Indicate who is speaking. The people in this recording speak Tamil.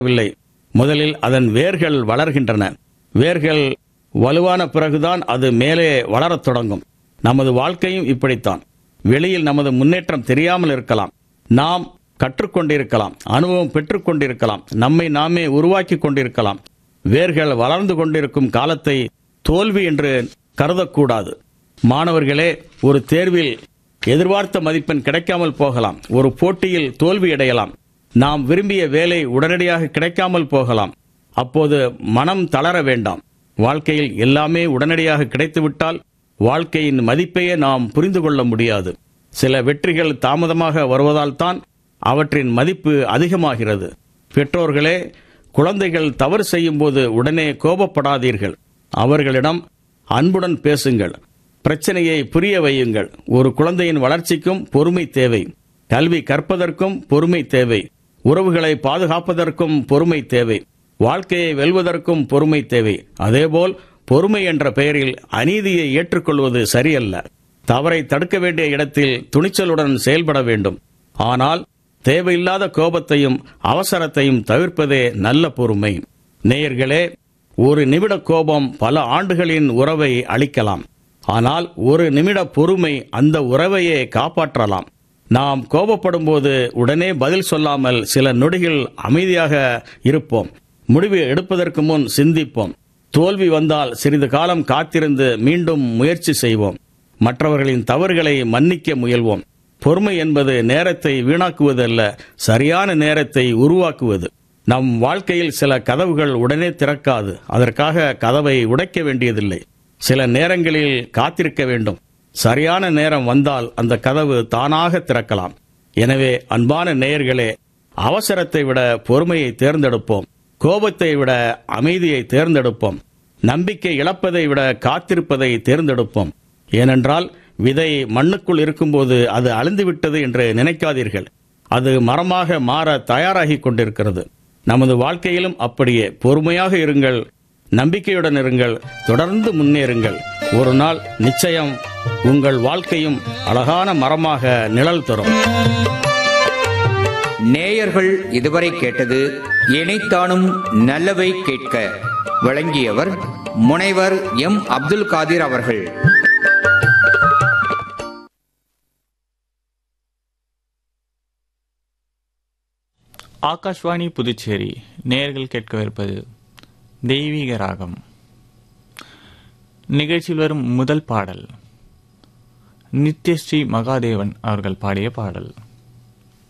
Speaker 1: வில்லை முதலில் அதன் வேர்கள் வளர்கின்றன வேர்கள் வலுவான பிறகுதான் அது மேலே வளரத் தொடங்கும் நமது வாழ்க்கையும் இப்படித்தான் வெளியில் நமது முன்னேற்றம் தெரியாமல் இருக்கலாம் நாம் கற்றுக்கொண்டிருக்கலாம் அனுபவம் பெற்றுக்கொண்டிருக்கலாம் நம்மை நாமே உருவாக்கி கொண்டிருக்கலாம் வேர்கள் வளர்ந்து கொண்டிருக்கும் காலத்தை தோல்வி என்று கருதக்கூடாது மாணவர்களே ஒரு தேர்வில் எதிர்பார்த்த மதிப்பெண் கிடைக்காமல் போகலாம் ஒரு போட்டியில் தோல்வி அடையலாம் நாம் விரும்பிய வேலை உடனடியாக கிடைக்காமல் போகலாம் அப்போது மனம் தளர வேண்டாம் வாழ்க்கையில் எல்லாமே உடனடியாக கிடைத்துவிட்டால் வாழ்க்கையின் மதிப்பையே நாம் புரிந்து கொள்ள முடியாது சில வெற்றிகள் தாமதமாக வருவதால் தான் அவற்றின் மதிப்பு அதிகமாகிறது பெற்றோர்களே குழந்தைகள் தவறு செய்யும்போது உடனே கோபப்படாதீர்கள் அவர்களிடம் அன்புடன் பேசுங்கள் பிரச்சனையை புரிய வையுங்கள் ஒரு குழந்தையின் வளர்ச்சிக்கும் பொறுமை தேவை கல்வி கற்பதற்கும் பொறுமை தேவை உறவுகளை பாதுகாப்பதற்கும் பொறுமை தேவை வாழ்க்கையை வெல்வதற்கும் பொறுமை தேவை அதேபோல் பொறுமை என்ற பெயரில் அநீதியை ஏற்றுக்கொள்வது சரியல்ல தவறை தடுக்க வேண்டிய இடத்தில் துணிச்சலுடன் செயல்பட வேண்டும் ஆனால் தேவையில்லாத கோபத்தையும் அவசரத்தையும் தவிர்ப்பதே நல்ல பொறுமை நேயர்களே ஒரு நிமிட கோபம் பல ஆண்டுகளின் உறவை அளிக்கலாம் ஆனால் ஒரு நிமிட பொறுமை அந்த உறவையே காப்பாற்றலாம் நாம் கோபப்படும் போது உடனே பதில் சொல்லாமல் சில நொடிகள் அமைதியாக இருப்போம் முடிவு எடுப்பதற்கு முன் சிந்திப்போம் தோல்வி வந்தால் சிறிது காலம் காத்திருந்து மீண்டும் முயற்சி செய்வோம் மற்றவர்களின் தவறுகளை மன்னிக்க முயல்வோம் பொறுமை என்பது நேரத்தை வீணாக்குவதல்ல சரியான நேரத்தை உருவாக்குவது நம் வாழ்க்கையில் சில கதவுகள் உடனே திறக்காது அதற்காக கதவை உடைக்க வேண்டியதில்லை சில நேரங்களில் காத்திருக்க வேண்டும் சரியான நேரம் வந்தால் அந்த கதவு தானாக திறக்கலாம் எனவே அன்பான நேயர்களே அவசரத்தை விட பொறுமையை தேர்ந்தெடுப்போம் கோபத்தை விட அமைதியை தேர்ந்தெடுப்போம் நம்பிக்கை இழப்பதை விட காத்திருப்பதை தேர்ந்தெடுப்போம் ஏனென்றால் விதை மண்ணுக்குள் இருக்கும்போது அது அழிந்துவிட்டது என்று நினைக்காதீர்கள் அது மரமாக மாற தயாராகி கொண்டிருக்கிறது நமது வாழ்க்கையிலும் அப்படியே பொறுமையாக இருங்கள் நம்பிக்கையுடன் இருங்கள் தொடர்ந்து முன்னேறுங்கள் ஒரு நாள் நிச்சயம் உங்கள் வாழ்க்கையும் அழகான மரமாக நிழல் தரும்
Speaker 2: நேயர்கள் இதுவரை கேட்டது இணைத்தானும் நல்லவை கேட்க வழங்கியவர் முனைவர் எம் அப்துல் காதிர் அவர்கள்
Speaker 3: ஆகாஷ்வாணி புதுச்சேரி நேயர்கள் கேட்கவிருப்பது தெய்வீக ராகம் நிகழ்ச்சியில் வரும் முதல் பாடல் நித்யஸ்ரீ மகாதேவன் அவர்கள் பாடிய பாடல்